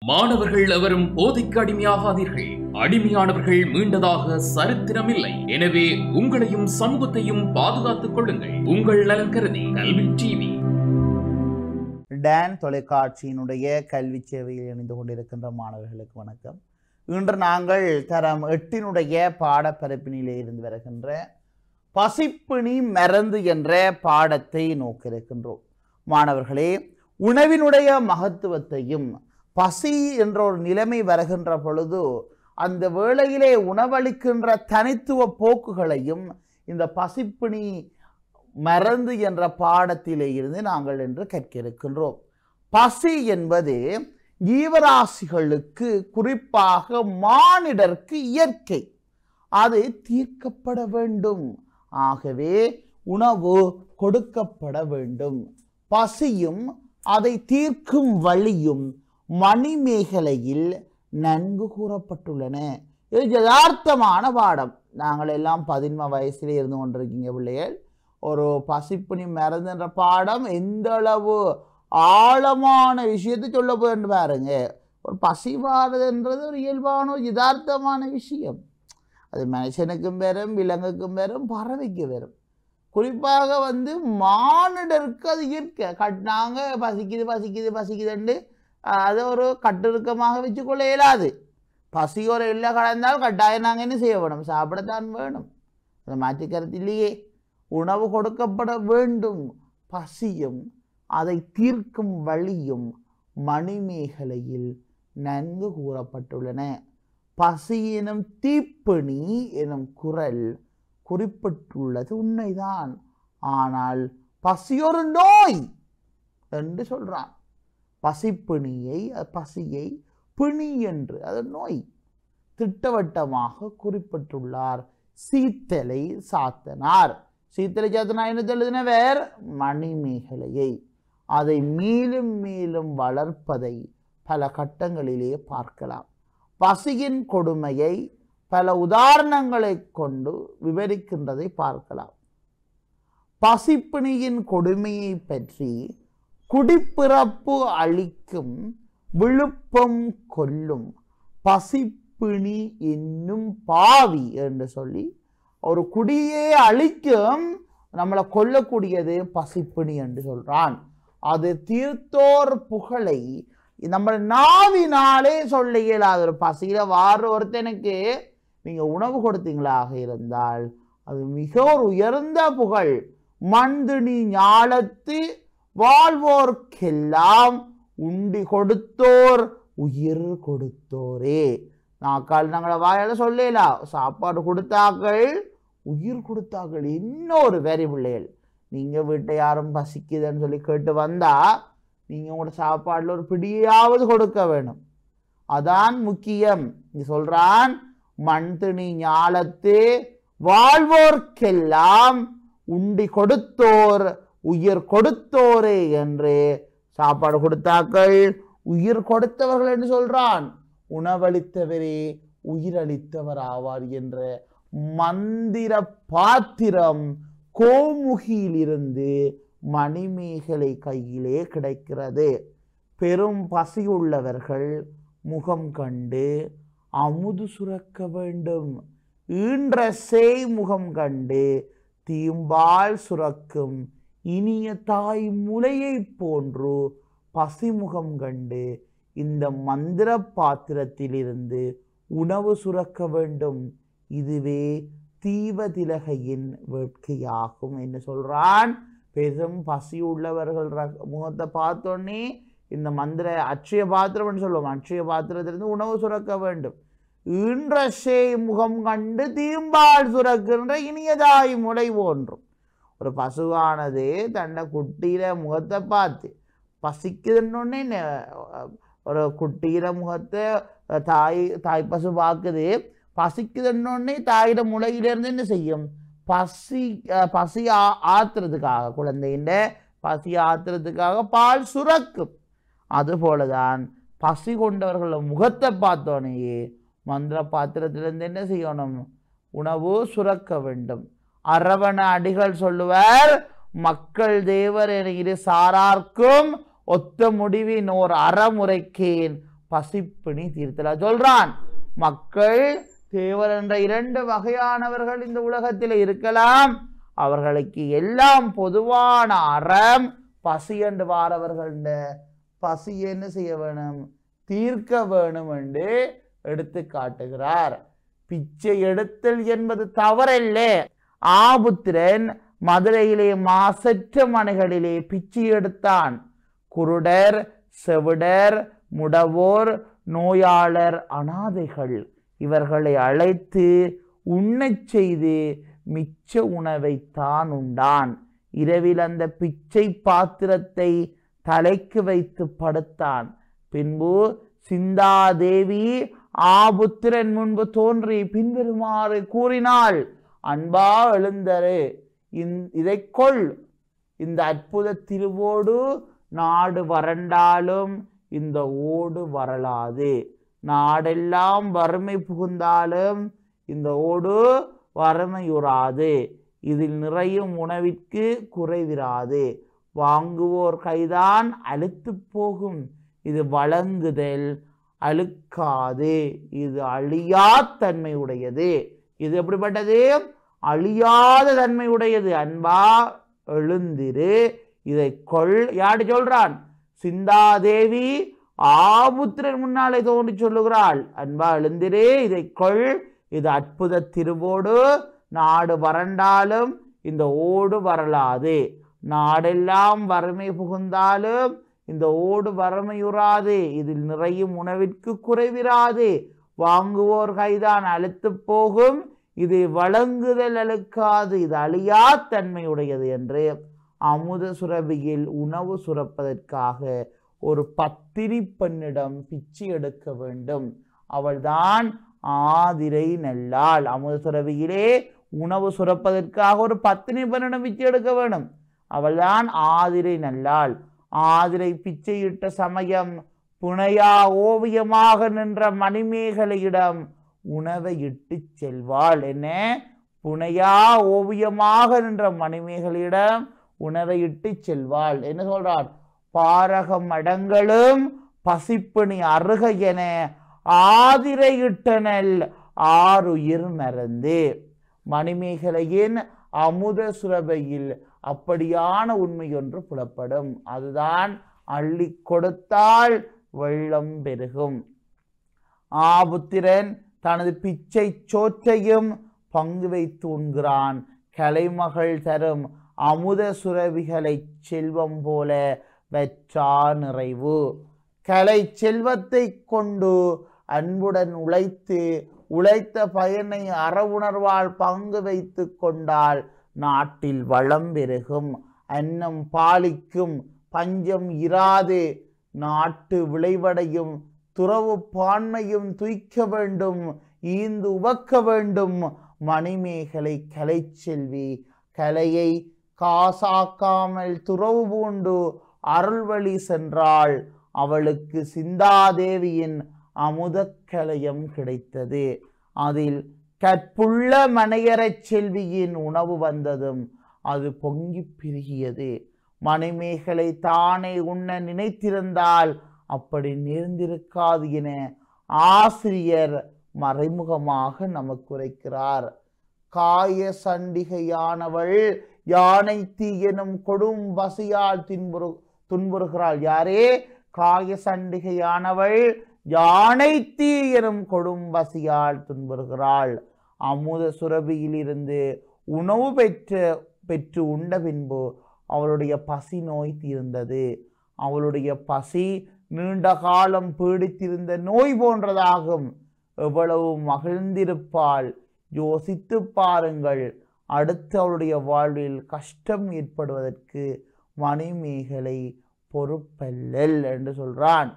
மாணவர்கள் எவரும் போதைக்கு அடிமையாகாதீர்கள் அடிமையானவர்கள் மீண்டதாக சரித்திரமில்லை எனவே உங்களையும் சமூகத்தையும் பாதுகாத்துக் கொள்ளுங்கள் உங்கள் நலன் கருதி கல்வி டிவி டான் தொலைக்காட்சியினுடைய கல்வி சேவையில் இணைந்து கொண்டிருக்கின்ற மாணவர்களுக்கு வணக்கம் இன்று நாங்கள் தரம் எட்டினுடைய பாடப்பரப்பினிலே இருந்து வருகின்ற பசிப்பிணி மருந்து என்ற பாடத்தை நோக்க இருக்கின்றோம் மாணவர்களே உணவினுடைய மகத்துவத்தையும் பசி என்ற ஒரு நிலைமை வருகின்ற பொழுது அந்த வேளையிலே உணவளிக்கின்ற தனித்துவ போக்குகளையும் இந்த பசிப்பிணி மருந்து என்ற பாடத்திலே இருந்து நாங்கள் இன்று கற்க இருக்கின்றோம் பசி என்பது ஜீவராசிகளுக்கு குறிப்பாக மானிடருக்கு இயற்கை அது தீர்க்கப்பட வேண்டும் ஆகவே உணவு கொடுக்கப்பட வேண்டும் பசியும் அதை தீர்க்கும் வழியும் மணிமேகலையில் நன்கு கூறப்பட்டுள்ளன இது யதார்த்தமான பாடம் நாங்கள் எல்லாம் பதின்ம வயசிலே இருந்து கொண்டிருக்கீங்க பிள்ளைகள் ஒரு பசிப்பிணி மறந்துன்ற பாடம் எந்த அளவு ஆழமான விஷயத்தை சொல்ல போயிட்டு பாருங்க ஒரு பசிவாரதுன்றது ஒரு இயல்பான ஒரு யதார்த்தமான விஷயம் அது மனுஷனுக்கும் வரும் விலங்குக்கும் வரும் பறவைக்கு வரும் குறிப்பாக வந்து மானிடருக்கு அது இயற்கை கட்டினாங்க பசிக்குது பசிக்குது பசிக்குதுன்னு அதை ஒரு கட்டிருக்கமாக வச்சுக்கொள்ள இயலாது பசி ஒரு இல்லை கடந்தால் கட்டாயம் நாங்கள் என்ன செய்ய வேணும் சாப்பிடத்தான் வேணும் அதை மாற்றி கருத்து இல்லையே உணவு கொடுக்கப்பட வேண்டும் பசியும் அதை தீர்க்கும் வழியும் மணிமேகலையில் நன்கு கூறப்பட்டுள்ளன பசி எனும் தீப்பிணி எனும் குரல் குறிப்பிட்டுள்ளது உண்மைதான் ஆனால் பசி ஒரு நோய் என்று சொல்றான் பசிப்பிணியை பசியை பிணி என்று அது நோய் திட்டவட்டமாக குறிப்பிட்டுள்ளார் சீத்தலை சாத்தனார் சீத்தலை சாத்தனார் என்ன எழுதினவர் மணிமேகலையை அதை மீளும் மீளும் வளர்ப்பதை பல கட்டங்களிலே பார்க்கலாம் பசியின் கொடுமையை பல உதாரணங்களை கொண்டு விவரிக்கின்றதை பார்க்கலாம் பசிப்பிணியின் கொடுமையை பற்றி குடிப்பிறப்பு அளிக்கும் விழுப்பம் கொல்லும் பசிப்பிணி என்னும் பாவி என்று சொல்லி ஒரு குடியே அழிக்கும் நம்மளை கொல்லக்கூடியது பசிப்பிணி என்று சொல்றான் அது தீர்த்தோர் புகழை நம்ம நாவினாலே சொல்ல இயலாத ஒரு பசியில வார ஒருத்தனுக்கு நீங்க உணவு கொடுத்தீங்களாக இருந்தால் அது மிக ஒரு உயர்ந்த புகழ் மண்திணி ஞாலத்து வாழ்வோர்க்கெல்லாம் உண்டி கொடுத்தோர் உயிர் கொடுத்தோரே நாக்கால் நாங்களை வாயால சொல்லலாம் சாப்பாடு கொடுத்தாக்கள் உயிர் கொடுத்தாக்கள் இன்னொரு வேறு பிள்ளைகள் நீங்க வீட்டை யாரும் பசிக்குதுன்னு சொல்லி கேட்டு வந்தா நீங்க உங்களோட சாப்பாடுல ஒரு பிடியாவது கொடுக்க வேணும் அதான் முக்கியம் நீ சொல்றான் மண் திணி ஞாலத்து வாழ்வோர்க்கெல்லாம் உண்டி கொடுத்தோர் உயிர் கொடுத்தோரே என்று சாப்பாடு கொடுத்தாக்கள் உயிர் கொடுத்தவர்கள் என்று சொல்றான் உணவளித்தவரே உயிரளித்தவர் ஆவார் என்ற மந்திர பாத்திரம் கோமுகியிலிருந்து மணிமேகலை கையிலே கிடைக்கிறது பெரும் பசியுள்ளவர்கள் முகம் கண்டு அமுது சுரக்க வேண்டும் ஈன்ற சேய் முகம் கண்டு தீம்பால் சுரக்கும் இனிய தாய் முலையை போன்று பசிமுகம் கண்டு இந்த மந்திர பாத்திரத்திலிருந்து உணவு சுரக்க வேண்டும் இதுவே தீவதிலகையின் வேட்கையாகும் என்று சொல்றான் பெரும் பசி உள்ளவர்கள் ர- முகத்தை பார்த்தோன்னே இந்த மந்திர அட்சய பாத்திரம்னு சொல்லுவோம் அட்சய பாத்திரத்திலிருந்து உணவு சுரக்க வேண்டும் ஈன்ற சேய் முகம் கண்டு தீம்பால் சுரக்கின்ற இனியதாய் முளை போன்றும் ஒரு பசுவானது தன்னை குட்டியில முகத்தை பார்த்து பசிக்குதுன்னொன்னே நெ- ஒரு குட்டியில முகத்தை தாய் தாய் பசு பார்க்குது பசிக்குதுன்னொன்னே தாயிட முளையிலிருந்து என்ன செய்யும் பசி அஹ், பசி ஆ- ஆத்துறதுக்காக குழந்தையின் பசி ஆத்துறதுக்காக பால் சுரக்கும் அதுபோலதான் பசி கொண்டவர்கள முகத்தை பார்த்தோன்னேயே மந்திர பாத்திரத்திலிருந்து என்ன செய்யணும் உணவு சுரக்க வேண்டும் அரவண அடிகள் சொல்லுவார் மக்கள் தேவர் என இரு சாரார்க்கும் ஒத்த முடிவின் ஓர் அறமுறைக்கேன் பசிப்பிணி தீர்த்தலா சொல்றான் மக்கள் தேவர் என்ற இரண்டு வகையானவர்கள் இந்த உலகத்தில் இருக்கலாம் அவர்களுக்கு எல்லாம் பொதுவான அறம் பசி என்று வாரவர்கள் பசி என்ன செய்ய வேணும் தீர்க்க வேணும் என்று எடுத்து காட்டுகிறார் பிச்சை எடுத்தல் என்பது தவறல்ல ஆபுத்திரன் மதுரையிலே மாசற்ற மனைகளிலே பிச்சை எடுத்தான் குருடர் செவிடர் முடவோர் நோயாளர் அனாதைகள் இவர்களை அழைத்து உண்ணச் செய்து மிச்ச உணவை தான் உண்டான் இரவில் அந்த பிச்சை பாத்திரத்தை தலைக்கு வைத்து படுத்தான் பின்பு சிந்தாதேவி ஆபுத்திரன் முன்பு தோன்றி பின்வருமாறு கூறினாள் அன்பா எழுந்தரு இதை கொள் இந்த அற்புத திருவோடு நாடு வறண்டாலும் இந்த ஓடு வரலாது நாடெல்லாம் வறுமை புகுந்தாலும் இந்த ஓடு வறுமையுறாது இதில் நிறையும் உணவிற்கு குறைவிராது வாங்குவோர் கைதான் அழுத்து போகும் இது வழங்குதல் அழுக்காது இது அழியா தன்மை உடையது இது எப்படிப்பட்டது அழியாத தன்மை உடையது அன்பா எழுந்திரு இதை கொள் யாரு சொல்றான் சிந்தாதேவி ஆபுத்திரன் முன்னாலே தோன்றி சொல்லுகிறாள் அன்பா எழுந்திரு இதை கொள் இது அற்புத திருவோடு நாடு வறண்டாலும் இந்த ஓடு வரலாது நாடெல்லாம் வறுமை புகுந்தாலும் இந்த ஓடு வறுமையுறாது இதில் நிறையும் உணவிற்கு குறைவிராது வாங்குவோர் கைதான் அழுத்து போகும் இது வழங்குதல் அழுக்காது இது அழியா தன்மையுடையது என்று அமுத சுரபியில் உணவு சுரப்பதற்காக ஒரு பத்திரி பெண்ணிடம் பிச்சை எடுக்க வேண்டும் அவள்தான் ஆதிரை நல்லாள் அமுத சுரபியிலே உணவு சுரப்பதற்காக ஒரு பத்தினி பெண்ணிடம் பிச்சை எடுக்க வேண்டும் அவள்தான் ஆதிரை நல்லாள் ஆதிரை பிச்சையிட்ட சமயம் புனையா ஓவியமாக நின்ற மணிமேகலையிடம் உணவை இட்டு செல்வாள் என்ன புனையா ஓவியமாக நின்ற மணிமேகலையிடம் உணவை இட்டு செல்வாள் என்ன சொல்றாள் பாரகம் அடங்களும் பசிப்பிணி அருக என ஆதிரையிட்டனல் ஆறுயிர் மறந்து மணிமேகலையின் அமுத சுரபையில் அப்படியான உண்மை ஒன்று புலப்படும் அதுதான் அள்ளி கொடுத்தால் வெள்ளம் பெருகும் ஆபுத்திரன் தனது பிச்சை சோற்றையும் பங்கு வைத்து உண்கிறான் கலைமகள் தரும் அமுத சுரபிகளை செல்வம் போல வெற்றா நிறைவு கலை செல்வத்தை கொண்டு அன்புடன் உழைத்து உழைத்த பயனை அறவுணர்வால் பங்கு வைத்து கொண்டால் நாட்டில் வளம் பெருகும் அன்னம் பாலிக்கும் பஞ்சம் இராது நாட்டு விளைவடையும் துறவு பான்மையும் துய்க்க வேண்டும் ஈந்து உவக்க வேண்டும் மணிமேகலை கலை செல்வி கலையை காசாக்காமல் துறவு பூண்டு அருள்வழி சென்றாள் அவளுக்கு சிந்தாதேவியின் அமுதக்கலையம் கிடைத்தது அதில் கற்புள்ள மனையறச் செல்வியின் உணவு வந்ததும் அது பொங்கி பிரிகியது மணிமேகலை தானே உண்ண நினைத்திருந்தால் அப்படி நேர்ந்திருக்காது என ஆசிரியர் மறைமுகமாக நமக்கு உரைக்கிறார் காய சண்டிகையானவள் யானை தீ எனும் கொடும் பசியால் தின்புறு துன்புறுகிறாள் யாரே காய சண்டிகையானவள் யானை தீ எனும் கொடும் பசியால் துன்புறுகிறாள் அமுத சுரபியிலிருந்து உணவு பெற்று பெற்று உண்ட பின்பு அவளுடைய பசி நோய் தீர்ந்தது அவளுடைய பசி நீண்ட காலம் பீடித்திருந்த நோய் போன்றதாகும் எவ்வளவு மகிழ்ந்திருப்பாள் யோசித்து பாருங்கள் அடுத்து அவளுடைய வாழ்வில் கஷ்டம் ஏற்படுவதற்கு மணிமேகலை பொறுப்பல்லல் என்று சொல்றான்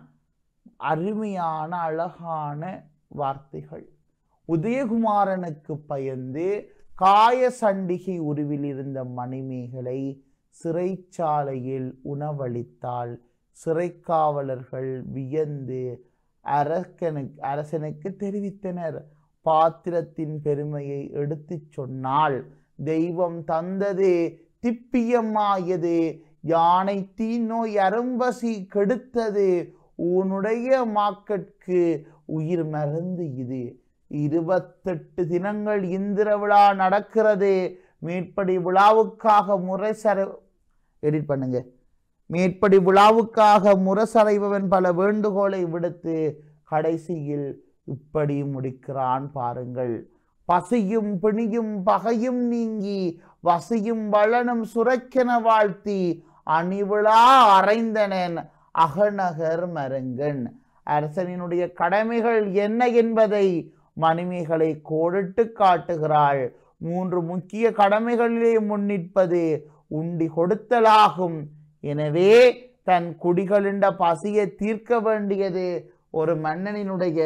அருமையான அழகான வார்த்தைகள் உதயகுமாரனுக்கு பயந்து காய சண்டிகை உருவில் இருந்த மணிமேகலை சிறைச்சாலையில் உணவளித்தாள் சிறைக்காவலர்கள் வியந்து அரக்கனுக்கு அரசனுக்கு தெரிவித்தனர் பாத்திரத்தின் பெருமையை எடுத்துச் சொன்னால் தெய்வம் தந்தது திப்பியமாயது யானை தீநோய் அரும்பசி கெடுத்தது உன்னுடைய மாக்கட்கு உயிர் மருந்து இது இருபத்தெட்டு தினங்கள் இந்திர விழா நடக்கிறது மேற்படி விழாவுக்காக முறைசர எடிட் பண்ணுங்க மேற்படி விழாவுக்காக முரசறைபவன் பல வேண்டுகோளை விடுத்து கடைசியில் இப்படி முடிக்கிறான் பாருங்கள் பசியும் பிணியும் பகையும் நீங்கி வசியும் வளனும் சுரக்கென வாழ்த்தி அணிவிழா அறைந்தனன் அகநகர் மருங்கன் அரசனினுடைய கடமைகள் என்ன என்பதை மணிமேகலை கோடிட்டு காட்டுகிறாள் மூன்று முக்கிய கடமைகளிலே முன்னிற்பது உண்டி கொடுத்தலாகும் எனவே தன் குடிகளிண்ட பசியை தீர்க்க வேண்டியது ஒரு மன்னனினுடைய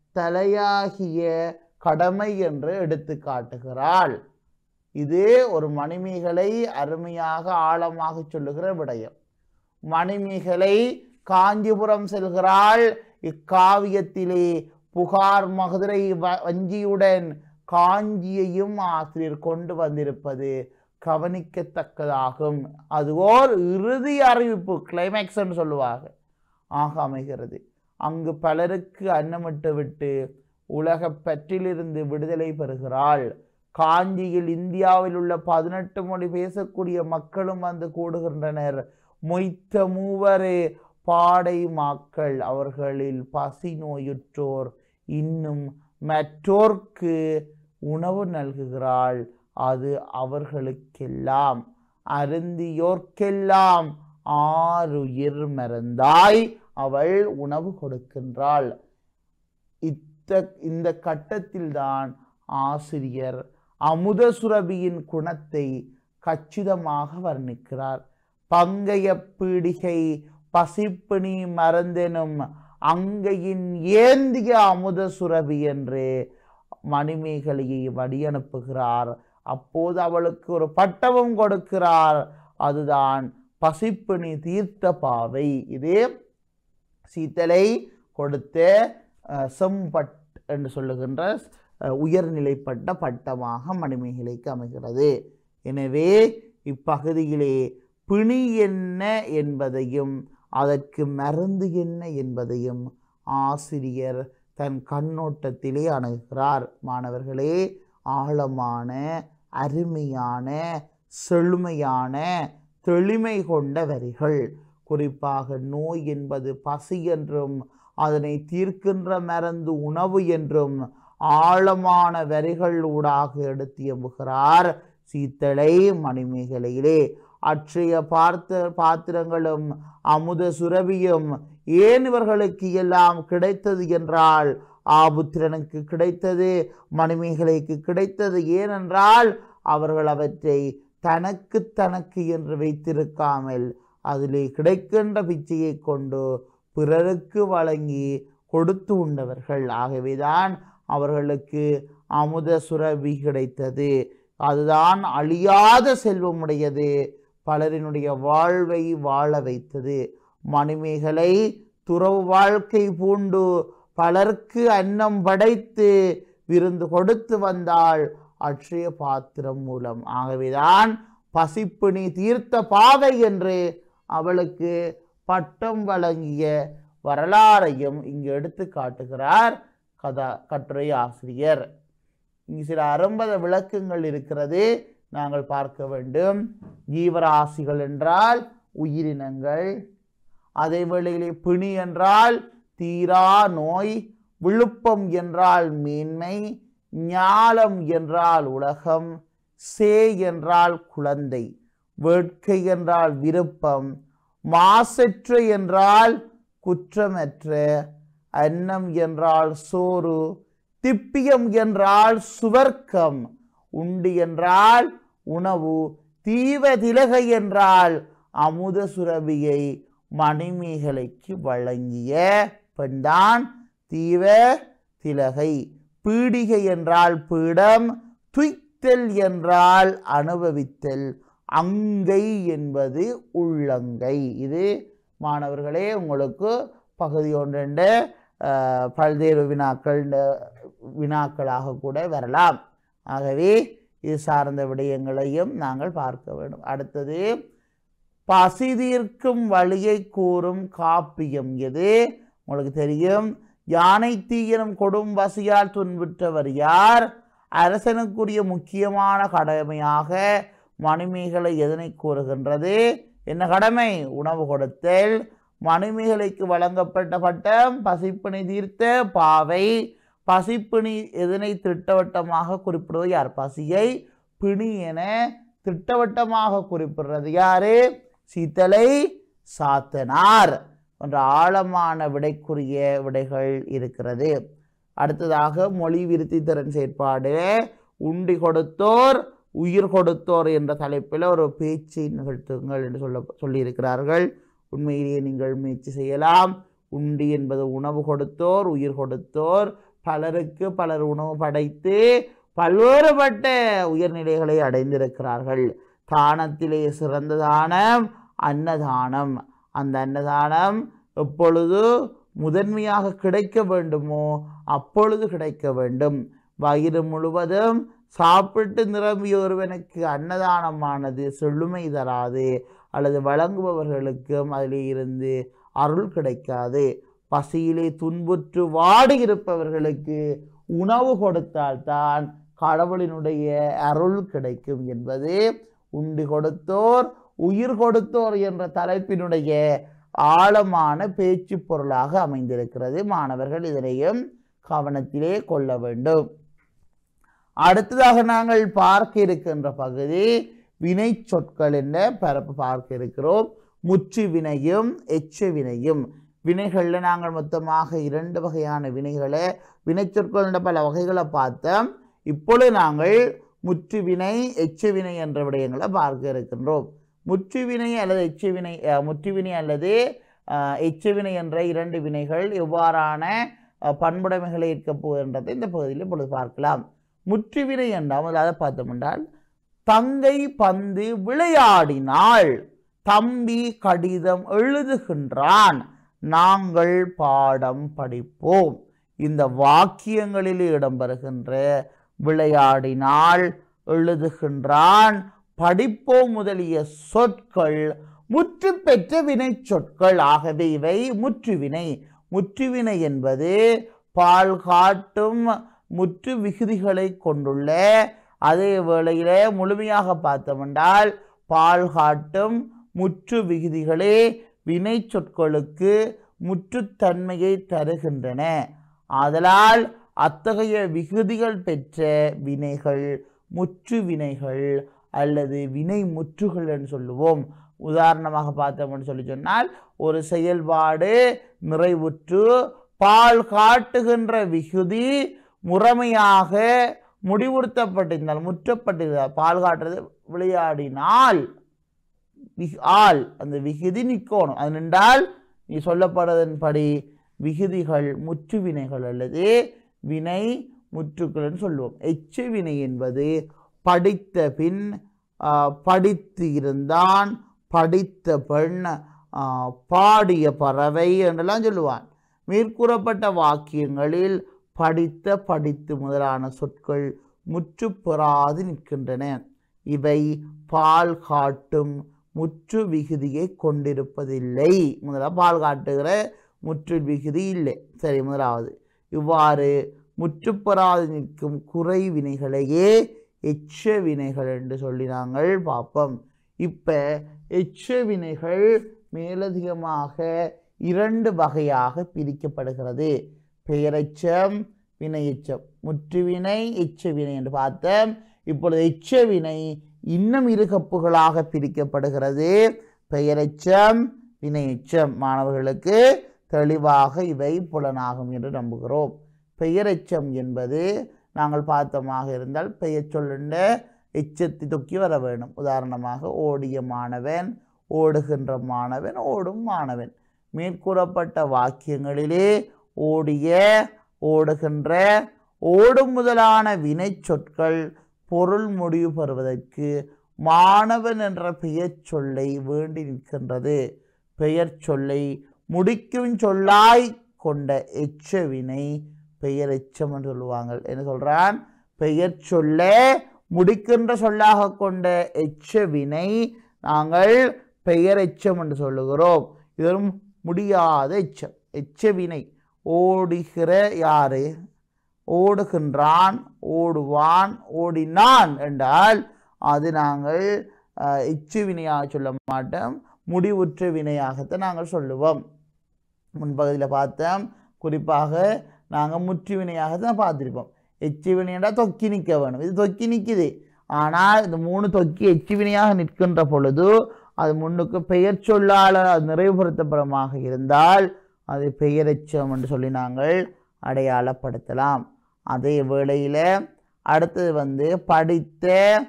தலையாகிய கடமை என்று எடுத்து காட்டுகிறாள் இது ஒரு மணிமேகலை அருமையாக ஆழமாக சொல்லுகிற விடயம் மணிமேகலை காஞ்சிபுரம் செல்கிறாள் இக்காவியத்திலே புகார் மதுரை வ- வஞ்சியுடன் காஞ்சியையும் ஆசிரியர் கொண்டு வந்திருப்பது கவனிக்கத்தக்கதாகும் அது ஓர் இறுதி அறிவிப்பு கிளைமேக்ஸ் என்று சொல்லுவாங்க ஆக அமைகிறது அங்கு பலருக்கு அன்னமிட்டு விட்டு உலகப் பற்றிலிருந்து விடுதலை பெறுகிறாள் காஞ்சியில் இந்தியாவில் உள்ள பதினெட்டு மொழி பேசக்கூடிய மக்களும் வந்து கூடுகின்றனர் மொய்த்த மூவரே பாடை மாக்கள் அவர்களில் பசி நோயுற்றோர் இன்னும் மற்றோர்க்கு உணவு நல்குகிறாள் அது அவர்களுக்கெல்லாம் அருந்தியோர்க்கெல்லாம் ஆறுயிர் மறந்தாய் அவள் உணவு கொடுக்கின்றாள் இத்த இந்த கட்டத்தில்தான் ஆசிரியர் அமுத சுரபியின் குணத்தை கச்சிதமாக வர்ணிக்கிறார் பங்கைய பீடிகை பசிப்பிணி மறந்தெனும் அங்கையின் ஏந்திய அமுத சுரபி என்று மணிமேகலையை வழியனுப்புகிறார் அப்போது அவளுக்கு ஒரு பட்டமும் கொடுக்கிறார் அதுதான் பசிப்பிணி தீர்த்த பாவை இது சீத்தலை கொடுத்த அஹ், செம்பட் என்று சொல்லுகின்ற அஹ், உயர்நிலைப்பட்ட பட்டமாக மணிமேகலைக்கு அமைகிறது எனவே இப்பகுதியிலே பிணி என்ன என்பதையும் அதற்கு மருந்து என்ன என்பதையும் ஆசிரியர் தன் கண்ணோட்டத்திலே அணுகுகிறார் மாணவர்களே ஆழமான அருமையான செழுமையான தெளிமை கொண்ட வரிகள் குறிப்பாக நோய் என்பது பசி என்றும் அதனை தீர்க்கின்ற மருந்து உணவு என்றும் ஆழமான வரிகள் ஊடாக எடுத்து எம்புகிறார் சீத்தளை மணிமேகலையிலே அற்றைய பார்த்த பாத்திரங்களும் அமுத சுரபியும் ஏன் இவர்களுக்கு எல்லாம் கிடைத்தது என்றால் ஆபுத்திரனுக்கு கிடைத்தது மணிமேகலைக்கு கிடைத்தது ஏனென்றால் அவர்கள் அவற்றை தனக்கு தனக்கு என்று வைத்திருக்காமல் அதிலே கிடைக்கின்ற பிச்சையை கொண்டு பிறருக்கு வழங்கி கொடுத்து உண்டவர்கள் ஆகவேதான் அவர்களுக்கு அமுத சுரபி கிடைத்தது அதுதான் அழியாத செல்வமுடையது பலரினுடைய வாழ்வை வாழ வைத்தது மணிமேகலை துறவு வாழ்க்கை பூண்டு பலருக்கு அன்னம் படைத்து விருந்து கொடுத்து வந்தாள் அட்சய பாத்திரம் மூலம் ஆகவேதான் பசிப்பிணி தீர்த்த பாவை என்று அவளுக்கு பட்டம் வழங்கிய வரலாறையும் இங்கு எடுத்து காட்டுகிறார் கதா கட்டுரை ஆசிரியர் இங்கு சில அரும்பத விளக்கங்கள் இருக்கிறது நாங்கள் பார்க்க வேண்டும் ஜீவராசிகள் என்றால் உயிரினங்கள் அதே வேளையிலே பிணி என்றால் தீரா நோய் விழுப்பம் என்றால் மேன்மை ஞாலம் என்றால் உலகம் சே என்றால் குழந்தை வேட்கை என்றால் விருப்பம் மாசற்ற என்றால் குற்றமற்ற அன்னம் என்றால் சோறு திப்பியம் என்றால் சுவர்க்கம் உண்டு என்றால் உணவு தீவ திலகை என்றால் அமுத சுரபியை மணிமேகலைக்கு வழங்கிய பெண்தான் தீவ திலகை பீடிகை என்றால் பீடம் துய்த்தல் என்றால் அனுபவித்தல் அங்கை என்பது உள்ளங்கை இது மாணவர்களே உங்களுக்கு பகுதி ஒன்றெண்டு அஹ், பல்வேறு வினாக்கள் இந்த வினாக்களாக கூட வரலாம் ஆகவே இது சார்ந்த விடயங்களையும் நாங்கள் பார்க்க வேண்டும் அடுத்தது பசி தீர்க்கும் வழியை கூறும் காப்பியம் எது உங்களுக்கு தெரியும் யானை தீயனும் கொடும் பசியால் துன்புற்றவர் யார் அரசனுக்குரிய முக்கியமான கடமையாக மணிமேகலை எதனை கூறுகின்றது என்ன கடமை உணவு கொடுத்தல் மணிமேகலைக்கு வழங்கப்பட்ட பட்டம் பசிப்பிணி தீர்த்த பாவை பசிப்பிணி எதனை திட்டவட்டமாக குறிப்பிடுவது யார் பசியை பிணி என திட்டவட்டமாக குறிப்பிடுறது யாரு சீத்தலை சாத்தனார் என்ற ஆழமான விடைக்குரிய விடைகள் இருக்கிறது அடுத்ததாக மொழி விருத்தி திறன் செயற்பாடு உண்டி கொடுத்தோர் உயிர் கொடுத்தோர் என்ற தலைப்பில் ஒரு பேச்சை நிகழ்த்துங்கள் என்று சொல்ல சொல்லியிருக்கிறார்கள் உண்மையிலேயே நீங்கள் முயற்சி செய்யலாம் உண்டி என்பது உணவு கொடுத்தோர் உயிர் கொடுத்தோர் பலருக்கு பலர் உணவு படைத்து பல்வேறுபட்ட உயர்நிலைகளை அடைந்திருக்கிறார்கள் தானத்திலே சிறந்த தானம் அன்னதானம் அந்த அன்னதானம் எப்பொழுது முதன்மையாக கிடைக்க வேண்டுமோ அப்பொழுது கிடைக்க வேண்டும் வயிறு முழுவதும் சாப்பிட்டு நிரம்பிய ஒருவனுக்கு அன்னதானமானது செழுமை தராது அல்லது வழங்குபவர்களுக்கும் அதிலே இருந்து அருள் கிடைக்காது பசியிலே துன்புற்று வாடி இருப்பவர்களுக்கு உணவு கொடுத்தால்தான் கடவுளினுடைய அருள் கிடைக்கும் என்பது உண்டு கொடுத்தோர் உயிர் கொடுத்தோர் என்ற தலைப்பினுடைய ஆழமான பேச்சு பொருளாக அமைந்திருக்கிறது மாணவர்கள் இதனையும் கவனத்திலே கொள்ள வேண்டும் அடுத்ததாக நாங்கள் பார்க்க இருக்கின்ற பகுதி வினை சொற்கள் என்ற பரப்பு பார்க்க இருக்கிறோம் முற்று வினையும் எச்ச வினையும் வினைகளில் நாங்கள் மொத்தமாக இரண்டு வகையான வினைகளை வினைச்சொற்கள் என்ற பல வகைகளை பார்த்தோம் இப்பொழுது நாங்கள் முற்று வினை எச்ச வினை என்ற விடயங்களை பார்க்க இருக்கின்றோம் முற்று வினை அல்லது எச்ச வினை அஹ், முற்று வினை அல்லது அஹ், எச்ச வினை என்ற இரண்டு வினைகள் எவ்வாறான அஹ், பண்புடைமைகளை இருக்கப் போகின்றதை இந்த பகுதியில் இப்பொழுது பார்க்கலாம் முற்றுவினை என்றால் முதலாவது பார்த்தோம் என்றால் தங்கை பந்து விளையாடினாள் தம்பி கடிதம் எழுதுகின்றான் நாங்கள் பாடம் படிப்போம் இந்த வாக்கியங்களில் இடம்பெறுகின்ற விளையாடினாள் எழுதுகின்றான் படிப்போம் முதலிய சொற்கள் முற்று பெற்ற வினை சொற்கள் ஆகவே இவை முற்றுவினை முற்றுவினை என்பது பால் காட்டும் முற்று விகுதிகளை கொண்டுள்ள அதே வேளையிலே முழுமையாக பார்த்தோமென்றால் பால் காட்டும் முற்று விகுதிகளே வினை சொற்களுக்கு முற்றுத்தன்மையை தருகின்றன ஆதலால் அத்தகைய விகுதிகள் பெற்ற வினைகள் முற்று வினைகள் அல்லது வினை முற்றுகள் என்று சொல்லுவோம் உதாரணமாக பார்த்தோம்னு சொல்லி சொன்னால் ஒரு செயல்பாடு நிறைவுற்று பால் காட்டுகின்ற விகுதி முறைமையாக முடிவுறுத்தப்பட்டிருந்தால் முற்றப்பட்டிருந்தால் பால் காட்டுறது விளையாடினால் விக்- ஆள் அந்த விகுதி நிற்கணும் அது நின்றால் நீ சொல்லப்படுவதன்படி விகுதிகள் முற்றுவினைகள் அல்லது வினை முற்றுக்கள்னு சொல்லுவோம் எச்சு வினை என்பது படித்த பின் ஆ, படித்து இருந்தான் படித்த பெண் ஆ, பாடிய பறவை என்றெல்லாம் சொல்லுவான் மேற்கூறப்பட்ட வாக்கியங்களில் படித்த படித்து முதலான சொற்கள் முற்று பெறாது நிற்கின்றன இவை பால் காட்டும் முற்று விகுதியை கொண்டிருப்பதில்லை முதலாவது பால் காட்டுகிற முற்று விகுதி இல்லை சரி முதலாவது இவ்வாறு முற்றுப்பெறாது நிற்கும் குறை வினைகளையே எச்ச வினைகள் என்று சொல்லி நாங்கள் பார்ப்போம் இப்போ எச்ச வினைகள் மேலதிகமாக இரண்டு வகையாக பிரிக்கப்படுகிறது பெயரெச்சம் வினையெச்சம் முற்றுவினை எச்ச வினை என்று பார்த்தோம் இப்பொழுது எச்ச வினை இன்னும் இரு கப்புகளாக பிரிக்கப்படுகிறது பெயரெச்சம் வினையெச்சம் மாணவர்களுக்கு தெளிவாக இவை புலனாகும் என்று நம்புகிறோம் பெயரெச்சம் என்பது நாங்கள் பார்த்தமாக இருந்தால் பெயர் சொல்லுண்ட எச்சத்தை தொக்கி வர வேண்டும் உதாரணமாக ஓடிய மாணவன் ஓடுகின்ற மாணவன் ஓடும் மாணவன் மேற்கூறப்பட்ட வாக்கியங்களிலே ஓடிய ஓடுகின்ற ஓடும் முதலான வினை சொற்கள் பொருள் முடிவு பெறுவதற்கு மாணவன் என்ற பெயர் சொல்லை வேண்டி நிற்கின்றது பெயர் சொல்லை முடிக்கும் சொல்லாய் கொண்ட எச்ச வினை பெயர் எச்சம் என்று சொல்லுவாங்க என்ன சொல்றான் பெயர் சொல்ல முடிக்கின்ற சொல்லாக கொண்ட எச்ச வினை நாங்கள் பெயர் எச்சம் என்று சொல்லுகிறோம் இது ஒரு முடியாத எச்சம் எச்சவினை ஓடுகிற யாரு ஓடுகின்றான் ஓடுவான் ஓடினான் என்றால் அது நாங்கள் அஹ், எச்சு வினையாக சொல்ல மாட்டோம் முடிவுற்ற வினையாகத்தான் நாங்கள் சொல்லுவோம் முன்பகுதியில் பார்த்தோம் குறிப்பாக நாங்கள் முற்று வினையாக தான் பார்த்துருப்போம் எச்சு வினையண்டா தொக்கி நிற்க வேணும் இது தொக்கி நிற்குது ஆனால் இந்த மூணு தொக்கி எச்சு வினையாக நிற்கின்ற பொழுது அது முன்னுக்கு பெயர் சொல்லால் அது நிறைவுபடுத்தப்படமாக இருந்தால் அது பெயரெச்சம் என்று சொல்லி நாங்கள் அடையாளப்படுத்தலாம் அதே வேளையில் அடுத்தது வந்து படித்த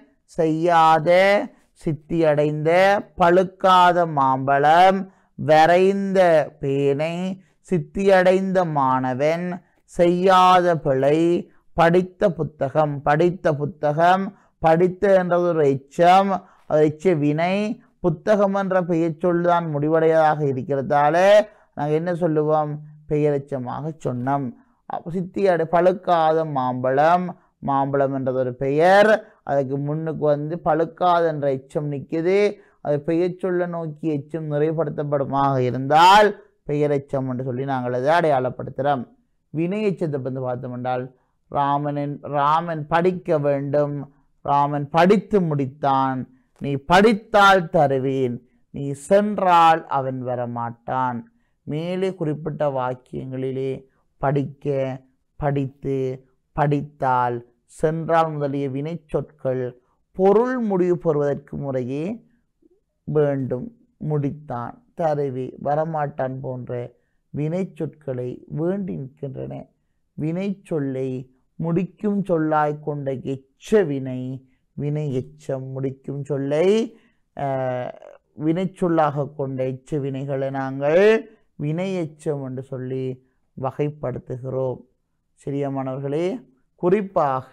செய்யாத சித்தியடைந்த பழுக்காத மாம்பழம் வரைந்த பேனை சித்தியடைந்த மாணவன் செய்யாத பிழை படித்த புத்தகம் படித்த புத்தகம் படித்த என்றது ஒரு எச்சம் அது எச்ச வினை புத்தகம் என்ற பெயர் சொல்தான் முடிவடையதாக இருக்கிறதால நாங்கள் என்ன சொல்லுவோம் பெயரெச்சமாக சொன்னோம் அப்ப சித்தி அடை பழுக்காத மாம்பழம் மாம்பழம் என்றது ஒரு பெயர் அதுக்கு முன்னுக்கு வந்து பழுக்காத என்ற எச்சம் நிற்குது அது பெயர் சொல்ல நோக்கி எச்சம் நிறைவுபடுத்தப்படுமாக இருந்தால் பெயரெச்சம் என்று சொல்லி நாங்கள் அதை அடையாளப்படுத்துகிறோம் வினை எச்சத்தை வந்து பார்த்தோம் என்றால் ராமனின் ராமன் படிக்க வேண்டும் ராமன் படித்து முடித்தான் நீ படித்தால் தருவேன் நீ சென்றால் அவன் வரமாட்டான் மேலே குறிப்பிட்ட வாக்கியங்களிலே படிக்க படித்து படித்தால் சென்றால் முதலிய வினைச்சொற்கள் பொருள் முடிவு பெறுவதற்கு முறையே வேண்டும் முடித்தான் தருவி வரமாட்டான் போன்ற வினைச்சொற்களை வேண்டி நிற்கின்றன வினைச்சொல்லை முடிக்கும் சொல்லாய் கொண்ட எச்ச வினை வினை எச்சம் முடிக்கும் சொல்லை ஆஹ், வினைச்சொல்லாக கொண்ட எச்ச வினைகளை நாங்கள் வினை எச்சம் என்று சொல்லி வகைப்படுத்துகிறோம் சரியா மாணவர்களே குறிப்பாக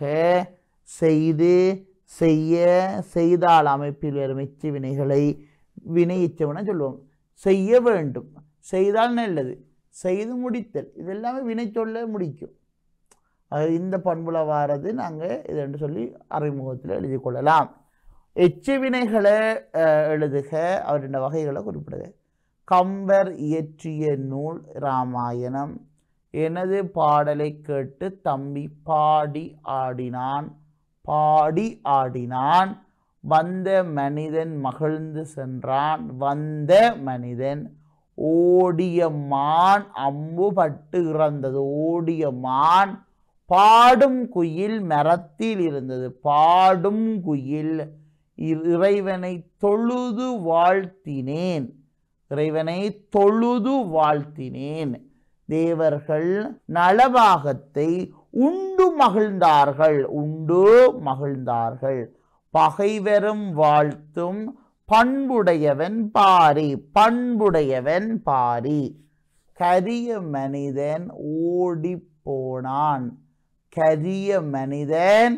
செய்து செய்ய செய்தால் அமைப்பில் வரும் எச்ச வினைகளை வினை எச்சம்னு சொல்லுவோம் செய்ய வேண்டும் செய்தால் நல்லது செய்து முடித்தல் இதெல்லாமே வினை சொல்ல முடிக்கும் அது இந்த பண்புல வாரது நாங்கள் இதென்று சொல்லி அறிமுகத்தில் எழுதி கொள்ளலாம் எச்சு வினைகளை அஹ், எழுதுக அவருடைய வகைகளை குறிப்பிடுக கம்பர் இயற்றிய நூல் இராமாயணம் எனது பாடலை கேட்டு தம்பி பாடி ஆடினான் பாடி ஆடினான் வந்த மனிதன் மகிழ்ந்து சென்றான் வந்த மனிதன் ஓடிய மான் அம்பு பட்டு இறந்தது ஓடிய மான் பாடும் குயில் மரத்தில் இருந்தது பாடும் குயில் இ- இறைவனை தொழுது வாழ்த்தினேன் இறைவனை தொழுது வாழ்த்தினேன் தேவர்கள் நலபாகத்தை உண்டு மகிழ்ந்தார்கள் உண்டு மகிழ்ந்தார்கள் பகைவரும் வாழ்த்தும் பண்புடையவன் பாரி பண்புடையவன் பாரி கரிய மனிதன் ஓடிப் போனான் கரிய மனிதன்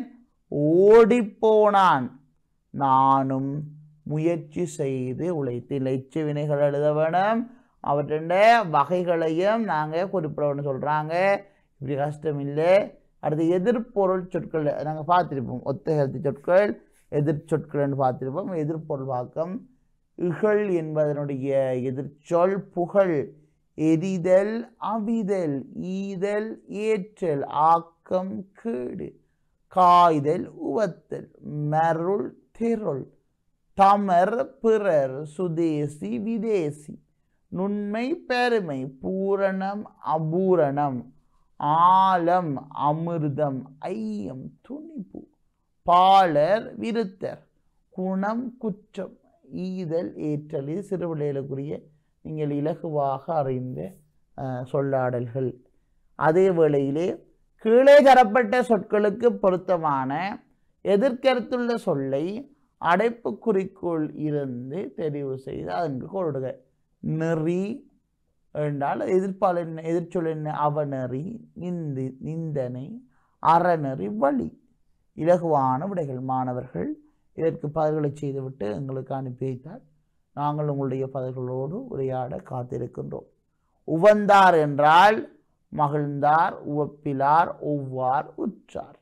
ஓடிப்போனான் நானும் முயற்சி செய்து உழைத்தேன் எச்சு வினைகள் எழுத வேணும் அவற்றுடைய வகைகளையும் நாங்கள் குறிப்பிடணும்னு சொல்கிறாங்க இப்படி கஷ்டம் இல்லை அடுத்து எதிர்பொருள் சொற்கள் நாங்கள் பார்த்துருப்போம் ஒத்த கருத்து சொற்கள் எதிர் சொற்கள்னு பார்த்துருப்போம் எதிர்பொருள் வாக்கம் இகழ் என்பதனுடைய எதிர்ச்சொல் புகழ் எரிதல் அவிதல் ஈதல் ஏற்றல் ஆக்கம் கேடு காய்தல் உவத்தல் மருள் தெருள் தமர் பிறர் சுதேசி விதேசி நுண்மை பெருமை பூரணம் அபூரணம் ஆலம் அமிர்தம் ஐயம் துணிப்பு பாலர் விருத்தர் குணம் குற்றம் ஈதல் ஏற்றல் இது சிறுபிள்ளைகளுக்குரிய நீங்கள் இலகுவாக அறிந்த அஹ், சொல்லாடல்கள் அதே வேளையிலே கீழே தரப்பட்ட சொற்களுக்கு பொருத்தமான எதிர்கருத்துள்ள சொல்லை அடைப்புக்குறிக்குள் இருந்து தெரிவு செய்து அதற்கு கொடுக நெறி என்றால் எதிர்ப்பால் என்ன எதிர்ச்சொல் என்ன அவநெறி நிந்தி நிந்தனை அறநெறி வழி இலகுவான விடைகள் மாணவர்கள் இதற்கு பதில்களை செய்துவிட்டு எங்களுக்கு அனுப்பி வைத்தால் நாங்கள் உங்களுடைய பதில்களோடு உரையாட காத்திருக்கின்றோம் உவந்தார் என்றால் மகிழ்ந்தார் உவப்பிலார் ஒவ்வார் உற்றார்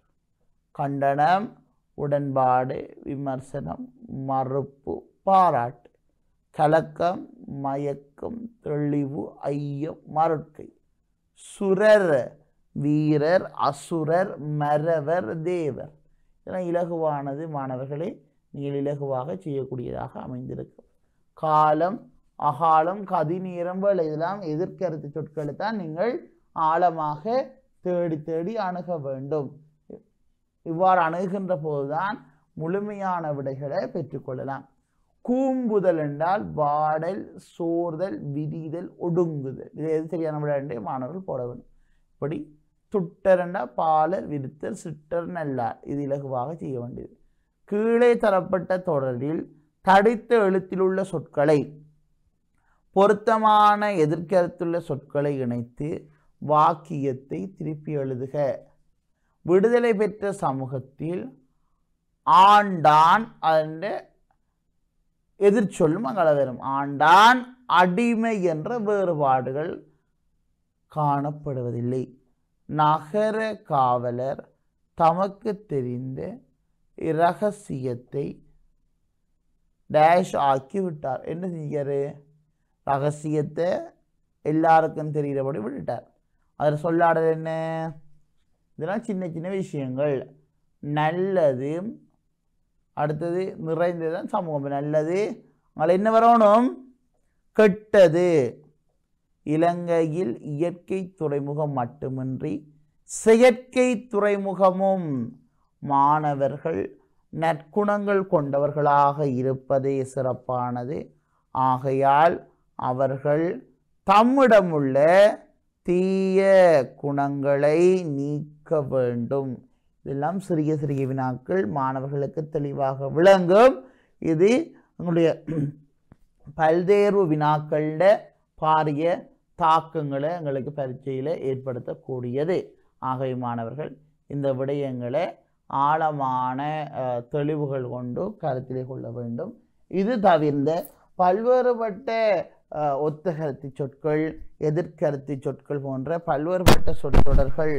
கண்டனம் உடன்பாடு விமர்சனம் மறுப்பு பாராட்டு கலக்கம் மயக்கம் தெளிவு ஐயம் மறுக்கை சுரர் வீரர் அசுரர் மரவர் தேவர் இதெல்லாம் இலகுவானது மாணவர்களே நீங்கள் இலகுவாக செய்யக்கூடியதாக அமைந்திருக்கும் காலம் அகாலம் கதி நேரம் வேலை இதெல்லாம் எதிர்கருத்து சொற்களை தான் நீங்கள் ஆழமாக தேடி தேடி அணுக வேண்டும் இவ்வாறு அணுகுகின்ற போதுதான் முழுமையான விடைகளை பெற்றுக்கொள்ளலாம் கூம்புதல் என்றால் வாடல் சோர்தல் விரிதல் ஒடுங்குதல் இது எது சரியான விடை என்று மாணவர்கள் போட வேண்டும் இப்படி துட்டர் என்றால் பாலர் விருத்தர் சிட்டர் நல்லார் இது இலகுவாக செய்ய வேண்டியது கீழே தரப்பட்ட தொடரில் தடித்த எழுத்திலுள்ள சொற்களை பொருத்தமான எதிர்கருத்துள்ள சொற்களை இணைத்து வாக்கியத்தை திருப்பி எழுதுக விடுதலை பெற்ற சமூகத்தில் ஆண்டான் என்ற எதிர்ச்சொல்லும் அங்கே வரும் ஆண்டான் அடிமை என்ற வேறுபாடுகள் காணப்படுவதில்லை நகர காவலர் தமக்கு தெரிந்த இரகசியத்தை டேஷ் ஆக்கி விட்டார் என்ன செஞ்சாரு ரகசியத்தை எல்லாருக்கும் தெரிகிறபடி விட்டுட்டார் அதில் சொல்லாடல் என்ன இதெல்லாம் சின்ன சின்ன விஷயங்கள் நல்லது அடுத்தது நிறைந்ததுதான் சமூகம் நல்லது அதில் என்ன வரணும் கெட்டது இலங்கையில் இயற்கை துறைமுகம் மட்டுமின்றி செயற்கை துறைமுகமும் மாணவர்கள் நற்குணங்கள் கொண்டவர்களாக இருப்பதே சிறப்பானது ஆகையால் அவர்கள் தம்மிடமுள்ள தீய குணங்களை நீக்க வேண்டும் இதெல்லாம் சிறிய சிறிய வினாக்கள் மாணவர்களுக்கு தெளிவாக விளங்கும் இது உங்களுடைய பல்வேறு வினாக்கள பாரிய தாக்கங்களை எங்களுக்கு பரீட்சையில் ஏற்படுத்தக்கூடியது ஆகவே மாணவர்கள் இந்த விடயங்களை ஆழமான அஹ், தெளிவுகள் கொண்டு கருத்திலே கொள்ள வேண்டும் இது தவிர்ந்த பல்வேறுபட்ட அஹ், ஒத்தகருத்து சொற்கள் எதிர்கருத்து சொற்கள் போன்ற பல்வேறுபட்ட சொற்றொடர்கள்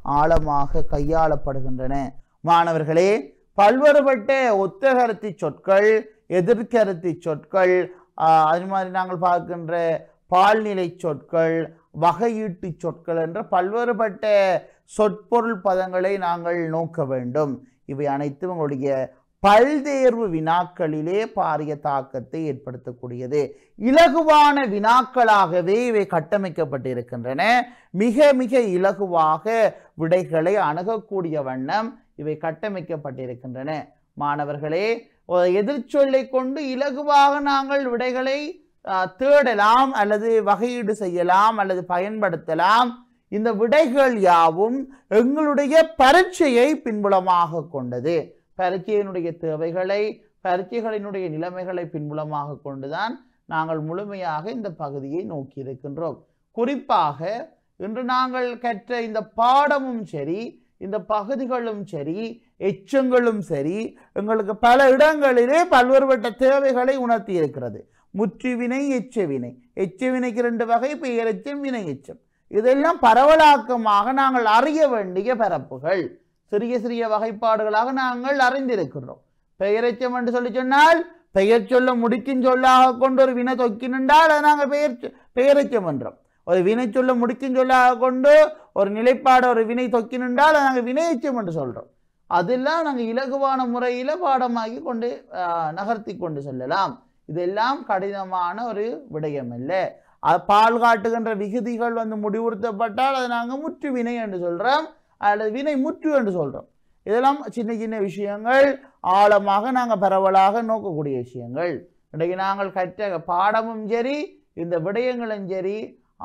ஆழமாக கையாளப்படுகின்றன மாணவர்களே பல்வேறுபட்ட ஒத்தகருத்து சொற்கள் எதிர்கருத்து சொற்கள் ஆஹ், அது மாதிரி நாங்கள் பார்க்கின்ற பால்நிலை சொற்கள் வகையீட்டு சொற்கள் என்ற பல்வேறுபட்ட சொற்பொருள் பதங்களை நாங்கள் நோக்க வேண்டும் இவை அனைத்தும் உங்களுடைய பல்தேர்வு வினாக்களிலே பாரிய தாக்கத்தை ஏற்படுத்தக்கூடியது இலகுவான வினாக்களாகவே இவை கட்டமைக்கப்பட்டிருக்கின்றன மிக மிக இலகுவாக விடைகளை அணுகக்கூடிய வண்ணம் இவை கட்டமைக்கப்பட்டிருக்கின்றன மாணவர்களே ஒரு எதிர்ச்சொல்லை கொண்டு இலகுவாக நாங்கள் விடைகளை ஆஹ், தேடலாம் அல்லது வகையீடு செய்யலாம் அல்லது பயன்படுத்தலாம் இந்த விடைகள் யாவும் எங்களுடைய பரீட்சையை பின்புலமாக கொண்டது பரீட்சையினுடைய தேவைகளை பரீட்சைகளினுடைய நிலைமைகளை பின்புலமாக கொண்டுதான் நாங்கள் முழுமையாக இந்த பகுதியை நோக்கி இருக்கின்றோம் குறிப்பாக இன்று நாங்கள் கற்ற இந்த பாடமும் சரி இந்த பகுதிகளும் சரி எச்சங்களும் சரி எங்களுக்கு பல இடங்களிலே பல்வேறுபட்ட தேவைகளை உணர்த்தி இருக்கிறது முற்றுவினை எச்சவினை எச்சவினைக்கு ரெண்டு வகை பெயரெச்சம் வினை எச்சம் இதெல்லாம் பரவலாக்கமாக நாங்கள் அறிய வேண்டிய பரப்புகள் சிறிய சிறிய வகைப்பாடுகளாக நாங்கள் அறிந்திருக்கிறோம் பெயரெச்சம் என்று சொல்லி சொன்னால் பெயர் சொல்ல முடிக்கும் சொல்லாக கொண்டு ஒரு வினை தொக்கி நின்றால் அதை நாங்கள் பெயர் சொ- பெயரெச்சம் என்றோம் ஒரு வினை சொல்ல முடிக்கும் சொல்லாக கொண்டு ஒரு நிலைப்பாடு ஒரு வினை தொக்கி நின்றால் அதை நாங்கள் வினையச்சம் என்று சொல்கிறோம் அதெல்லாம் நாங்கள் இலகுவான முறையில் பாடமாக்கி கொண்டு ஆஹ், நகர்த்தி கொண்டு செல்லலாம் இதெல்லாம் கடினமான ஒரு விடயம் இல்லை அது பால் காட்டுகின்ற விகுதிகள் வந்து முடிவுறுத்தப்பட்டால் அதை நாங்கள் முற்று வினை என்று சொல்கிறோம் அல்லது வினை முற்று என்று சொல்கிறோம் இதெல்லாம் சின்ன சின்ன விஷயங்கள் ஆழமாக நாங்கள் பரவலாக நோக்கக்கூடிய விஷயங்கள் இன்றைக்கு நாங்கள் கற்ற பாடமும் சரி இந்த விடயங்களும் சரி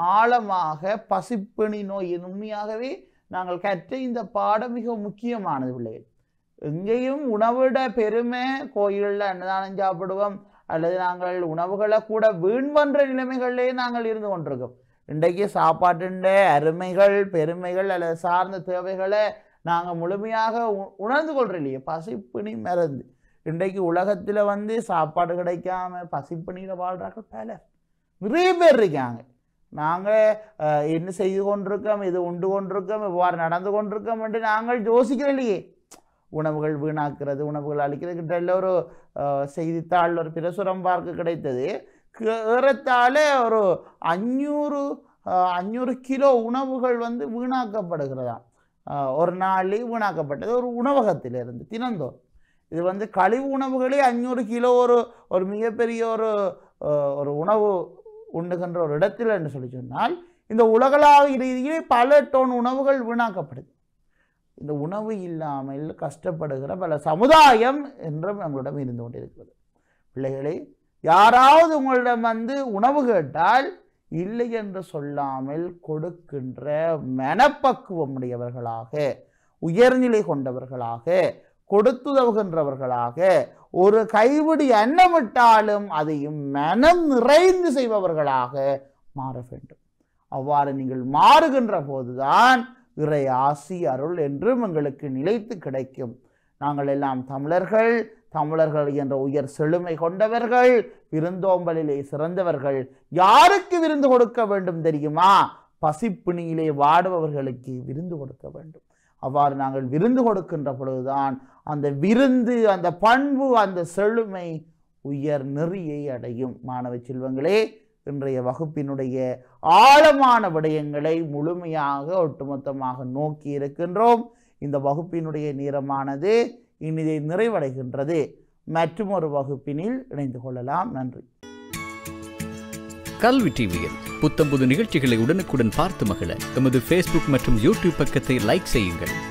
ஆழமாக பசிப்பிணி நோய் உண்மையாகவே நாங்கள் கற்ற இந்த பாடம் மிக முக்கியமானது பிள்ளைகள் எங்கேயும் உணவிட பெருமை கோயிலில் அன்னதானம் சாப்பிடுவோம் அல்லது நாங்கள் உணவுகளை கூட வீண் பண்ற நிலைமைகளிலே நாங்கள் இருந்து கொண்டிருக்கோம் இன்றைக்கு சாப்பாட்டுண்ட அருமைகள் பெருமைகள் அல்லது சார்ந்த தேவைகளை நாங்கள் முழுமையாக உ- உணர்ந்து கொள்றோம் இல்லையே பசிப்பிணி மறந்து இன்றைக்கு உலகத்தில் வந்து சாப்பாடு கிடைக்காம பசிப்பிணியில் வாழ்றார்கள் பலர் நிறைய பேர் இருக்காங்க நாங்கள் என்ன செய்து கொண்டிருக்கோம் இது உண்டு கொண்டிருக்கோம் இவ்வாறு நடந்து கொண்டிருக்கோம் என்று நாங்கள் யோசிக்கிறோம் இல்லையே உணவுகள் வீணாக்குறது உணவுகள் அளிக்கிறது கிட்ட ஒரு அஹ், செய்தித்தாள் ஒரு பிரசுரம் பார்க்க கிடைத்தது கு- ஏறத்தாழ ஒரு அஞ்சூறு அஞ்சூறு கிலோ உணவுகள் வந்து வீணாக்கப்படுகிறதாம் அஹ், ஒரு நாளில் வீணாக்கப்பட்டது ஒரு உணவகத்திலிருந்து தினந்தோறும் இது வந்து கழிவு உணவுகளே அஞ்சூறு கிலோ ஒரு ஒரு மிகப்பெரிய ஒரு அஹ், ஒரு உணவு உண்ணுகின்ற ஒரு இடத்தில் என்று சொல்லி சொன்னால் இந்த உலகளாவிய ரீதியிலே பல டோன் உணவுகள் வீணாக்கப்படுது இந்த உணவு இல்லாமல் கஷ்டப்படுகிற பல சமுதாயம் என்றும் நம்மளிடம் இருந்து கொண்டிருக்கிறது பிள்ளைகளே யாராவது உங்களிடம் வந்து உணவு கேட்டால் இல்லை என்று சொல்லாமல் கொடுக்கின்ற மனப்பக்குவம் உடையவர்களாக உயர்நிலை கொண்டவர்களாக கொடுத்துதவுகின்றவர்களாக ஒரு கைவிடி அன்னமிட்டாலும் அதையும் மனம் நிறைந்து செய்பவர்களாக மாற வேண்டும் அவ்வாறு நீங்கள் மாறுகின்ற போதுதான் இறை ஆசி அருள் என்றும் எங்களுக்கு நிலைத்து கிடைக்கும் நாங்கள் எல்லாம் தமிழர்கள் தமிழர்கள் என்ற உயர் செழுமை கொண்டவர்கள் விருந்தோம்பலிலே சிறந்தவர்கள் யாருக்கு விருந்து கொடுக்க வேண்டும் தெரியுமா பசிப்பிணியிலே வாடுபவர்களுக்கு விருந்து கொடுக்க வேண்டும் அவ்வாறு நாங்கள் விருந்து கொடுக்கின்ற பொழுதுதான் அந்த விருந்து அந்த பண்பு அந்த செழுமை உயர் நெறியை அடையும் மாணவ செல்வங்களே இன்றைய வகுப்பினுடைய ஆழமான விடயங்களை முழுமையாக ஒட்டுமொத்தமாக நோக்கி இருக்கின்றோம் இந்த வகுப்பினுடைய நேரமானது இனிதை நிறைவடைகின்றது மற்றும் ஒரு வகுப்பினில் இணைந்து கொள்ளலாம் நன்றி கல்வி டிவியில் புத்தம்புது நிகழ்ச்சிகளை உடனுக்குடன் பார்த்து மகிழ எமது ஃபேஸ்புக் மற்றும் யூடியூப் பக்கத்தை லைக் செய்யுங்கள்